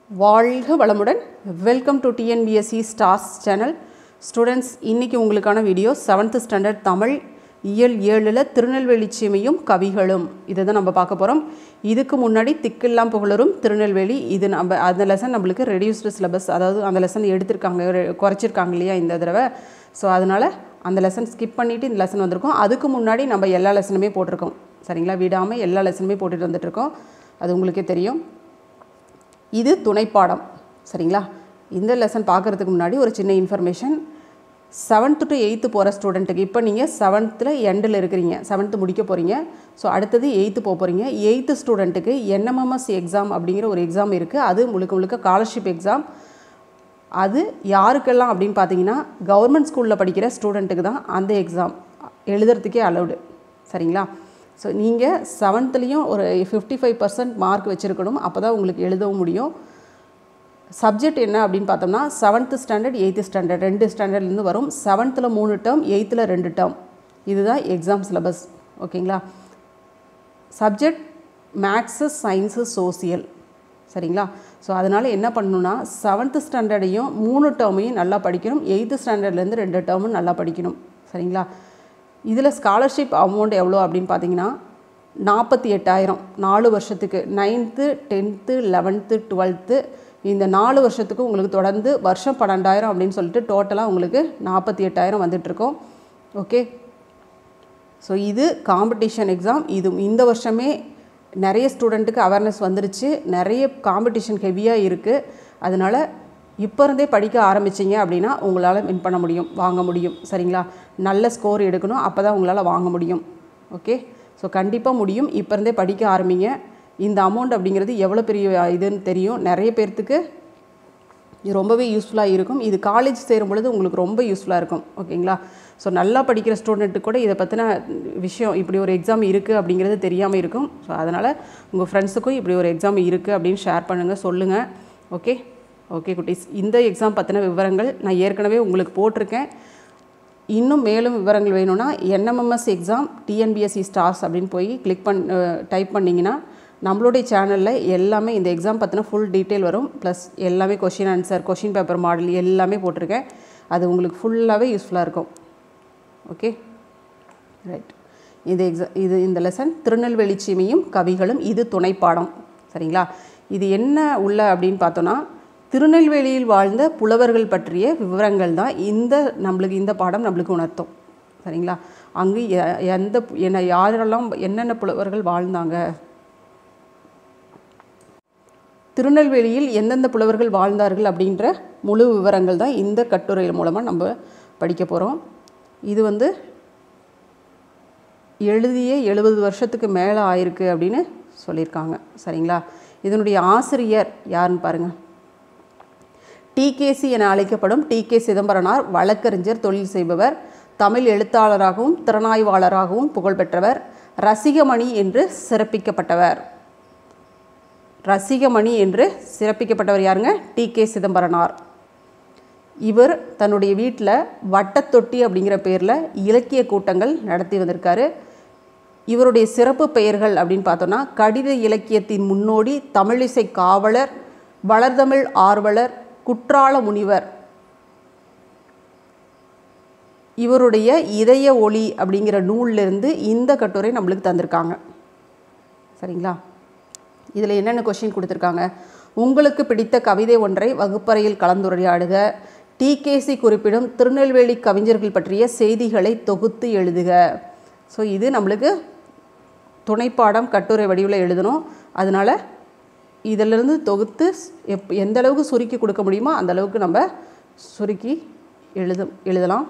வாழ்க வளமுடன் welcome to TNPSC stars channel students இன்றைக்கி உங்களுக்கான வீடியோ செவன்த் ஸ்டாண்டர்ட் தமிழ் இயல் ஏழில் திருநெல்வேலி சீமையும் கவிகளும் இதை தான் நம்ம பார்க்க போகிறோம் இதுக்கு முன்னாடி திக்கெல்லாம் புகழரும் திருநெல்வேலி இது நம்ம அந்த லெசன் நம்மளுக்கு ரெடியூஸ்டு சிலபஸ் அதாவது அந்த லெசன் எடுத்திருக்காங்க re- குறைச்சிருக்காங்க இல்லையா இந்த தடவை ஸோ அதனால் அந்த லெசன் ஸ்கிப் பண்ணிவிட்டு இந்த லெசன் வந்திருக்கோம் அதுக்கு முன்னாடி நம்ம எல்லா லெசனுமே போட்டிருக்கோம் சரிங்களா விடாமல் எல்லா லெசனுமே போட்டுட்டு வந்துட்டுருக்கோம் அது உங்களுக்கே தெரியும் இது துணைப்பாடம் சரிங்களா இந்த லெசன் பார்க்குறதுக்கு முன்னாடி ஒரு சின்ன இன்ஃபர்மேஷன் செவன்த்து டு எயித்து போகிற ஸ்டூடெண்ட்டுக்கு இப்போ நீங்கள் செவன்த்தில் எண்டில் இருக்கிறீங்க செவன்த்து முடிக்க போகிறீங்க ஸோ அடுத்தது எயித்து போக போகிறீங்க எயித்து ஸ்டூடெண்ட்டுக்கு என்எம்எம்எஸ் எக்ஸாம் அப்படிங்கிற ஒரு எக்ஸாம் இருக்குது அது முழுக்க முழுக்க ஸ்காலர்ஷிப் எக்ஸாம் அது யாருக்கெல்லாம் அப்படின்னு பார்த்தீங்கன்னா கவர்மெண்ட் ஸ்கூலில் படிக்கிற ஸ்டூடெண்ட்டுக்கு தான் அந்த எக்ஸாம் எழுதுறதுக்கே அலௌடு சரிங்களா ஸோ நீங்கள் செவன்த்துலேயும் ஒரு ஃபிஃப்டி ஃபைவ் பர்சன்ட் மார்க் வச்சுருக்கணும் அப்போ தான் உங்களுக்கு எழுதவும் முடியும் சப்ஜெக்ட் என்ன அப்படின்னு பார்த்தோம்னா செவன்த்து ஸ்டாண்டர்ட் எயித்து ஸ்டாண்டர்ட் ரெண்டு ஸ்டாண்டர்ட்லேருந்து வரும் செவன்த்தில் மூணு டேர்ம் எயித்தில் ரெண்டு டேர்ம் இதுதான் எக்ஸாம் சிலபஸ் ஓகேங்களா சப்ஜெக்ட் மேக்ஸு சயின்ஸு சோசியல் சரிங்களா ஸோ அதனால் என்ன பண்ணணும்னா செவன்த்து ஸ்டாண்டர்டையும் மூணு டேர்மையும் நல்லா படிக்கணும் எயித்து ஸ்டாண்டர்ட்லேருந்து ரெண்டு டேர்மும் நல்லா படிக்கணும் சரிங்களா இதில் ஸ்காலர்ஷிப் அமௌண்ட் எவ்வளோ அப்படின்னு பார்த்தீங்கன்னா நாற்பத்தி எட்டாயிரம் நாலு வருஷத்துக்கு நைன்த்து டென்த்து லெவன்த்து டுவெல்த்து இந்த நாலு வருஷத்துக்கு உங்களுக்கு தொடர்ந்து வருஷம் பன்னெண்டாயிரம் அப்படின்னு சொல்லிட்டு டோட்டலாக உங்களுக்கு நாற்பத்தி எட்டாயிரம் வந்துட்டுருக்கோம் ஓகே ஸோ இது காம்படிஷன் எக்ஸாம் இது இந்த வருஷமே நிறைய ஸ்டூடெண்ட்டுக்கு அவேர்னஸ் வந்துருச்சு நிறைய காம்படிஷன் ஹெவியாக இருக்குது அதனால் இப்போ இருந்தே படிக்க ஆரம்பிச்சிங்க அப்படின்னா உங்களால் வின் பண்ண முடியும் வாங்க முடியும் சரிங்களா நல்ல ஸ்கோர் எடுக்கணும் அப்போ தான் உங்களால் வாங்க முடியும் ஓகே ஸோ கண்டிப்பாக முடியும் இப்போ இருந்தே படிக்க ஆரம்பிங்க இந்த அமௌண்ட் அப்படிங்கிறது எவ்வளோ பெரிய இதுன்னு தெரியும் நிறைய பேர்த்துக்கு இது ரொம்பவே யூஸ்ஃபுல்லாக இருக்கும் இது காலேஜ் சேரும் பொழுது உங்களுக்கு ரொம்ப யூஸ்ஃபுல்லாக இருக்கும் ஓகேங்களா ஸோ நல்லா படிக்கிற ஸ்டூடெண்ட்டுக்கு கூட இதை பற்றின விஷயம் இப்படி ஒரு எக்ஸாம் இருக்குது அப்படிங்கிறது தெரியாமல் இருக்கும் ஸோ அதனால் உங்கள் ஃப்ரெண்ட்ஸுக்கும் இப்படி ஒரு எக்ஸாம் இருக்குது அப்படின்னு ஷேர் பண்ணுங்கள் சொல்லுங்கள் ஓகே ஓகே குட்டீஸ் இந்த எக்ஸாம் பற்றின விவரங்கள் நான் ஏற்கனவே உங்களுக்கு போட்டிருக்கேன் இன்னும் மேலும் விவரங்கள் வேணும்னா என்எம்எம்எஸ் எக்ஸாம் டிஎன்பிஎஸ்சி ஸ்டார்ஸ் அப்படின்னு போய் கிளிக் பண் டைப் பண்ணிங்கன்னா நம்மளுடைய சேனலில் எல்லாமே இந்த எக்ஸாம் பற்றின ஃபுல் டீட்டெயில் வரும் ப்ளஸ் எல்லாமே question answer question paper model எல்லாமே போட்டிருக்கேன் அது உங்களுக்கு ஃபுல்லாகவே யூஸ்ஃபுல்லாக இருக்கும் ஓகே ரைட் இது எக்ஸா இது இந்த லெசன் திருநெல்வேலி சீமையும் கவிகளும் இது துணைப்பாடம் சரிங்களா இது என்ன உள்ள அப்படின்னு பார்த்தோன்னா திருநெல்வேலியில் வாழ்ந்த புலவர்கள் பற்றிய விவரங்கள் தான் இந்த நம்மளுக்கு இந்த பாடம் நம்மளுக்கு உணர்த்தும் சரிங்களா அங்கு எ- எந்த பு- என்ன யாரெல்லாம் என்னென்ன புலவர்கள் வாழ்ந்தாங்க திருநெல்வேலியில் எந்தெந்த புலவர்கள் வாழ்ந்தார்கள் அப்படின்ற முழு விவரங்கள் தான் இந்த கட்டுரை மூலமாக நம்ம படிக்க போகிறோம் இது வந்து எழுதிய எழுபது வருஷத்துக்கு மேலே ஆயிருக்கு அப்படின்னு சொல்லியிருக்காங்க சரிங்களா இதனுடைய ஆசிரியர் யாருன்னு பாருங்கள் டிகேசி என அழைக்கப்படும் டி கே சிதம்பரனார் வழக்கறிஞர் தொழில் செய்பவர் தமிழ் எழுத்தாளராகவும் திறனாய்வாளராகவும் புகழ்பெற்றவர் ரசிகமணி என்று சிறப்பிக்கப்பட்டவர் ரசிகமணி என்று சிறப்பிக்கப்பட்டவர் யாருங்க டி கே சிதம்பரனார் இவர் தன்னுடைய வீட்டில் வட்டத்தொட்டி அப்படிங்கிற பேரில் இலக்கிய கூட்டங்கள் நடத்தி வந்திருக்காரு இவருடைய சிறப்பு பெயர்கள் அப்படின்னு பார்த்தோன்னா கடித இலக்கியத்தின் முன்னோடி தமிழிசை காவலர் வளர்தமிழ் ஆர்வலர் குற்றால முனிவர் இவருடைய இதய ஒளி அப்படிங்கிற நூல்லேருந்து இந்த கட்டுரை நம்மளுக்கு தந்திருக்காங்க சரிங்களா இதில் என்னென்ன கொஷின் கொடுத்துருக்காங்க உங்களுக்கு பிடித்த கவிதை ஒன்றை வகுப்பறையில் கலந்துரையாடுக டிகேசி குறிப்பிடும் திருநெல்வேலி கவிஞர்கள் பற்றிய செய்திகளை தொகுத்து எழுதுக ஸோ இது நம்மளுக்கு துணைப்பாடம் கட்டுரை வடிவில் எழுதணும் அதனால் இதிலிருந்து தொகுத்து எப் எந்த அளவுக்கு சுருக்கி கொடுக்க முடியுமோ அந்த அளவுக்கு நம்ம சுருக்கி எழுத எழுதலாம்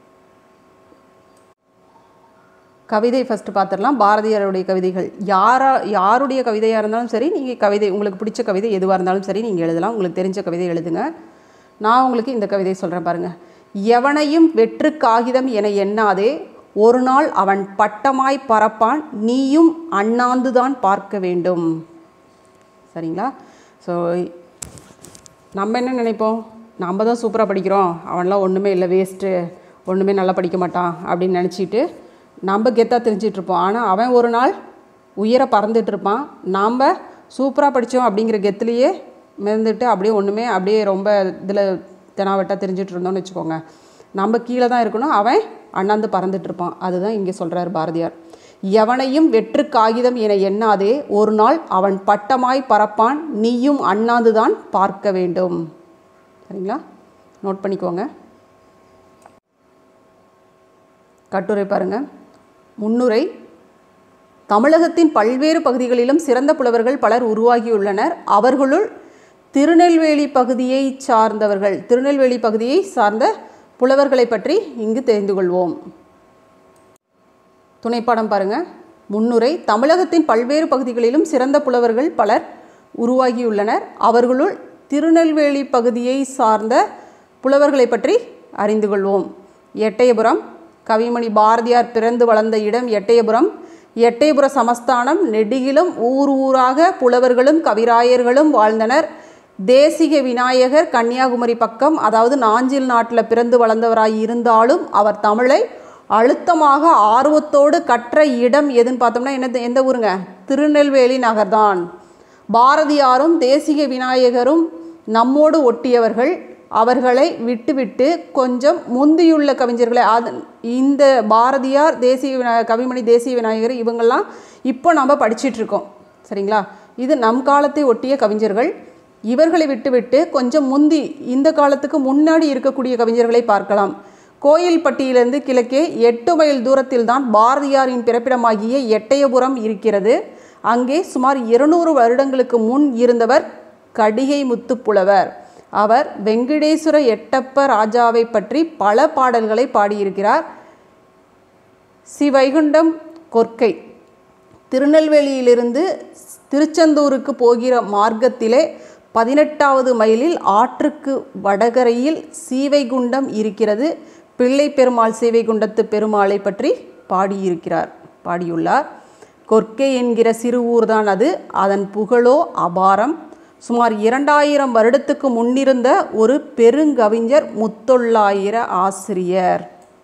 கவிதை ஃபஸ்ட்டு பார்த்துடலாம் பாரதியாருடைய கவிதைகள் யாரா யாருடைய கவிதையாக இருந்தாலும் சரி நீங்கள் கவிதை உங்களுக்கு பிடிச்ச கவிதை எதுவாக இருந்தாலும் சரி நீங்கள் எழுதலாம் உங்களுக்கு தெரிஞ்ச கவிதை எழுதுங்க நான் உங்களுக்கு இந்த கவிதை சொல்கிறேன் பாருங்கள் எவனையும் வெற்று காகிதம் என எண்ணாதே ஒரு நாள் அவன் பட்டமாய் பறப்பான் நீயும் அண்ணாந்துதான் பார்க்க வேண்டும் சரிங்களா ஸோ நம்ம என்ன நினைப்போம் நம்ம தான் சூப்பராக படிக்கிறோம் அவன்லாம் ஒன்றுமே இல்லை வேஸ்ட்டு ஒன்றுமே நல்லா படிக்க மாட்டான் அப்படின்னு நினச்சிட்டு நம்ம கெத்தாக தெரிஞ்சிட்டு இருப்போம் ஆனால் அவன் ஒரு நாள் உயர பறந்துட்டு இருப்பான் நாம் சூப்பராக படித்தோம் அப்படிங்கிற கெத்துலேயே மிதந்துட்டு அப்படியே ஒன்றுமே அப்படியே ரொம்ப இதில் தெனாவட்டாக தெரிஞ்சிட்டு இருந்தோம்னு வச்சுக்கோங்க நம்ம கீழே தான் இருக்கணும் அவன் அண்ணாந்து பறந்துட்டு இருப்பான் அதுதான் இங்கே சொல்கிறார் பாரதியார் எவனையும் வெற்று காகிதம் என எண்ணாதே ஒரு நாள் அவன் பட்டமாய் பறப்பான் நீயும் அண்ணாந்து தான் பார்க்க வேண்டும் சரிங்களா நோட் பண்ணிக்கோங்க கட்டுரை பாருங்க முன்னுரை தமிழகத்தின் பல்வேறு பகுதிகளிலும் சிறந்த புலவர்கள் பலர் உருவாகியுள்ளனர் அவர்களுள் திருநெல்வேலி பகுதியை சார்ந்தவர்கள் திருநெல்வேலி பகுதியை சார்ந்த புலவர்களை பற்றி இங்கு தெரிந்து கொள்வோம் துணைப்பாடம் பாருங்க முன்னுரை தமிழகத்தின் பல்வேறு பகுதிகளிலும் சிறந்த புலவர்கள் பலர் உருவாகியுள்ளனர் அவர்களுள் திருநெல்வேலி பகுதியை சார்ந்த புலவர்களை பற்றி அறிந்து கொள்வோம் எட்டயபுரம் கவிமணி பாரதியார் பிறந்து வளர்ந்த இடம் எட்டயபுரம் எட்டயபுர சமஸ்தானம் நெடுகிலும் ஊர் ஊராக புலவர்களும் கவிராயர்களும் வாழ்ந்தனர் தேசிக விநாயகர் கன்னியாகுமரி பக்கம் அதாவது நாஞ்சில் நாட்டில் பிறந்து வளர்ந்தவராய் இருந்தாலும் அவர் தமிழை அழுத்தமாக ஆர்வத்தோடு கற்ற இடம் எதுன்னு பார்த்தோம்னா என்ன எந்த ஊருங்க திருநெல்வேலி நகர்தான் பாரதியாரும் தேசிக விநாயகரும் நம்மோடு ஒட்டியவர்கள் அவர்களை விட்டுவிட்டு கொஞ்சம் முந்தியுள்ள கவிஞர்களை அது இந்த பாரதியார் தேசிய விநா கவிமணி தேசிய விநாயகர் இவங்கெல்லாம் இப்போ நம்ம படிச்சிட்டு இருக்கோம் சரிங்களா இது நம் காலத்தை ஒட்டிய கவிஞர்கள் இவர்களை விட்டுவிட்டு கொஞ்சம் முந்தி இந்த காலத்துக்கு முன்னாடி இருக்கக்கூடிய கவிஞர்களை பார்க்கலாம் கோயில்பட்டியிலிருந்து கிழக்கே எட்டு மைல் தூரத்தில் தான் பாரதியாரின் பிறப்பிடமாகிய எட்டயபுரம் இருக்கிறது அங்கே சுமார் இருநூறு வருடங்களுக்கு முன் இருந்தவர் கடிகை முத்துப்புலவர் அவர் வெங்கடேஸ்வர எட்டப்ப ராஜாவை பற்றி பல பாடல்களை பாடியிருக்கிறார் சி வைகுண்டம் கொற்கை திருநெல்வேலியிலிருந்து திருச்செந்தூருக்கு போகிற மார்க்கத்திலே பதினெட்டாவது மைலில் ஆற்றுக்கு வடகரையில் சீவைகுண்டம் இருக்கிறது பிள்ளை பெருமாள் சீவைகுண்டத்து பெருமாளை பற்றி பாடியிருக்கிறார் பாடியுள்ளார் கொற்கை என்கிற சிறு ஊர்தான் அது அதன் புகழோ அபாரம் சுமார் இரண்டாயிரம் வருடத்துக்கு முன்னிருந்த ஒரு பெருங்கவிஞர் முத்தொள்ளாயிர ஆசிரியர்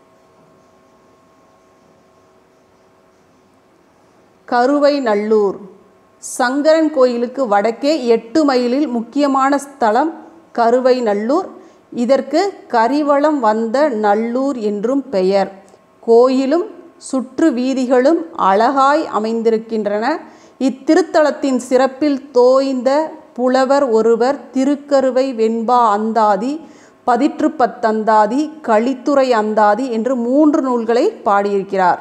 கருவை நல்லூர் சங்கரன் கோயிலுக்கு வடக்கே எட்டு மைலில் முக்கியமான ஸ்தலம் கருவை நல்லூர் இதற்கு கரிவளம் வந்த நல்லூர் என்றும் பெயர் கோயிலும் சுற்று வீதிகளும் அழகாய் அமைந்திருக்கின்றன இத்திருத்தலத்தின் சிறப்பில் தோய்ந்த புலவர் ஒருவர் திருக்கருவை வெண்பா அந்தாதி பதிற்று பத்தந்தாதி களித்துறை அந்தாதி என்று மூன்று நூல்களை பாடியிருக்கிறார்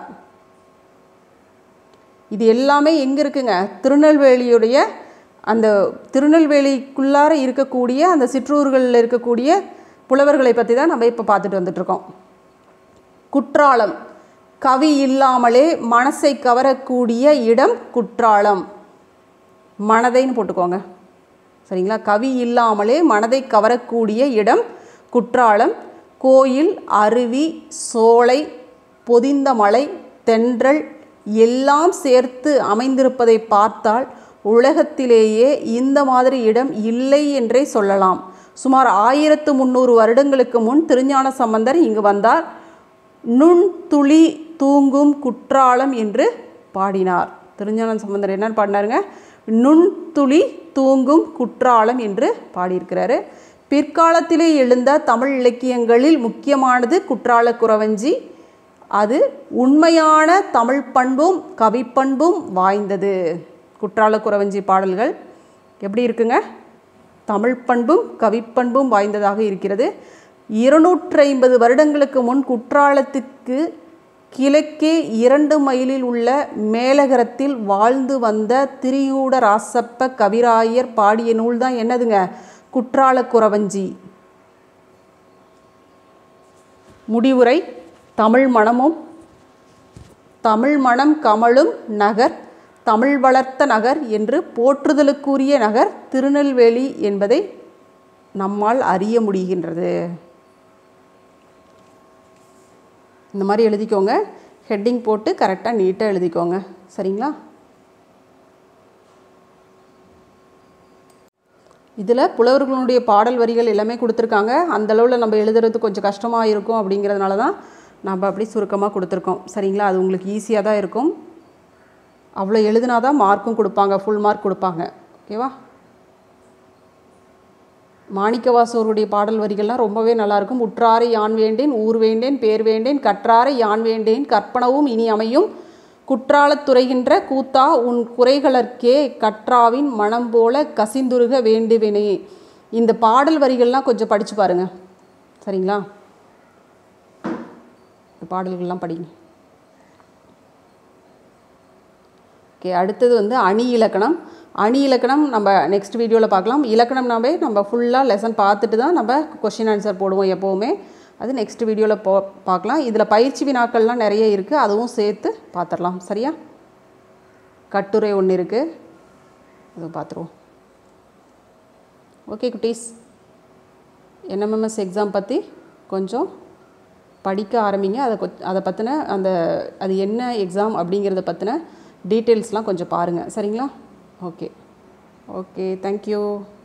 இது எல்லாமே எங்கே இருக்குங்க திருநெல்வேலியுடைய அந்த திருநெல்வேலிக்குள்ளார இருக்கக்கூடிய அந்த சிற்றூர்களில் இருக்கக்கூடிய புலவர்களை பற்றி தான் நம்ம இப்போ பார்த்துட்டு வந்துட்ருக்கோம் குற்றாலம் கவி இல்லாமலே மனசை கவரக்கூடிய இடம் குற்றாலம் மனதைன்னு போட்டுக்கோங்க சரிங்களா கவி இல்லாமலே மனதை கவரக்கூடிய இடம் குற்றாலம் கோயில் அருவி சோலை பொதிந்த மலை தென்றல் எல்லாம் சேர்த்து அமைந்திருப்பதை பார்த்தால் உலகத்திலேயே இந்த மாதிரி இடம் இல்லை என்றே சொல்லலாம் சுமார் ஆயிரத்து முந்நூறு வருடங்களுக்கு முன் திருஞான சம்பந்தர் இங்கு வந்தார் நுண்துளி தூங்கும் குற்றாலம் என்று பாடினார் திருஞான சம்பந்தர் என்னன்னு பாடினாருங்க நுண்துளி தூங்கும் குற்றாலம் என்று பாடியிருக்கிறாரு பிற்காலத்திலே எழுந்த தமிழ் இலக்கியங்களில் முக்கியமானது குற்றால குறவஞ்சி அது உண்மையான தமிழ் பண்பும் கவிப்பண்பும் வாய்ந்தது குற்றால குறவஞ்சி பாடல்கள் எப்படி இருக்குங்க தமிழ் பண்பும் கவிப்பண்பும் வாய்ந்ததாக இருக்கிறது இருநூற்றி ஐம்பது வருடங்களுக்கு முன் குற்றாலத்துக்கு கிழக்கே இரண்டு மைலில் உள்ள மேலகரத்தில் வாழ்ந்து வந்த திரியூட ராசப்ப கவிராயர் பாடிய நூல் தான் என்னதுங்க குற்றால குறவஞ்சி முடிவுரை தமிழ் மணமும் தமிழ் மணம் கமழும் நகர் தமிழ் வளர்த்த நகர் என்று போற்றுதலுக்குரிய நகர் திருநெல்வேலி என்பதை நம்மால் அறிய முடிகின்றது இந்த மாதிரி எழுதிக்கோங்க ஹெட்டிங் போட்டு கரெக்டாக நீட்டாக எழுதிக்கோங்க சரிங்களா இதில் புலவர்களுடைய பாடல் வரிகள் எல்லாமே கொடுத்துருக்காங்க அந்த அளவில் நம்ம எழுதுறது கொஞ்சம் கஷ்டமாக இருக்கும் அப்படிங்கிறதுனால தான் நம்ம அப்படி சுருக்கமாக கொடுத்துருக்கோம் சரிங்களா அது உங்களுக்கு ஈஸியாக தான் இருக்கும் அவ்வளோ எழுதுனா தான் மார்க்கும் கொடுப்பாங்க ஃபுல் மார்க் கொடுப்பாங்க ஓகேவா மாணிக்கவாசகருடைய பாடல் வரிகள்லாம் ரொம்பவே நல்லாயிருக்கும் உற்றாரை யான் வேண்டேன் ஊர் வேண்டேன் பேர் வேண்டேன் கற்றாரை யான் வேண்டேன் கற்பனவும் இனி அமையும் குற்றாலத் துறைகின்ற கூத்தா உன் குறைகளற்கே கற்றாவின் மனம் போல கசிந்துருக வேண்டுவினே இந்த பாடல் வரிகள்லாம் கொஞ்சம் படித்து பாருங்கள் சரிங்களா இந்த பாடல்கள்லாம் படிங்க ஓகே அடுத்தது வந்து அணி இலக்கணம் அணி இலக்கணம் நம்ம நெக்ஸ்ட் வீடியோவில் பார்க்கலாம் இலக்கணம்னாவே நம்ம ஃபுல்லாக லெசன் பார்த்துட்டு தான் நம்ம கொஷின் ஆன்சர் போடுவோம் எப்போவுமே அது நெக்ஸ்ட் வீடியோவில் போ பார்க்கலாம் இதில் பயிற்சி வினாக்கள்லாம் நிறைய இருக்குது அதுவும் சேர்த்து பார்த்துடலாம் சரியா கட்டுரை ஒன்று இருக்குது அதுவும் பார்த்துருவோம் ஓகே குட்டீஸ் என்எம்எம்எஸ் எக்ஸாம் பற்றி கொஞ்சம் படிக்க ஆரம்பிங்க அதை கொ அதை பற்றின அந்த அது என்ன எக்ஸாம் அப்படிங்கிறத பற்றின டீட்டெயில்ஸ்லாம் கொஞ்சம் பாருங்கள் சரிங்களா ஓகே ஓகே தேங்க்யூ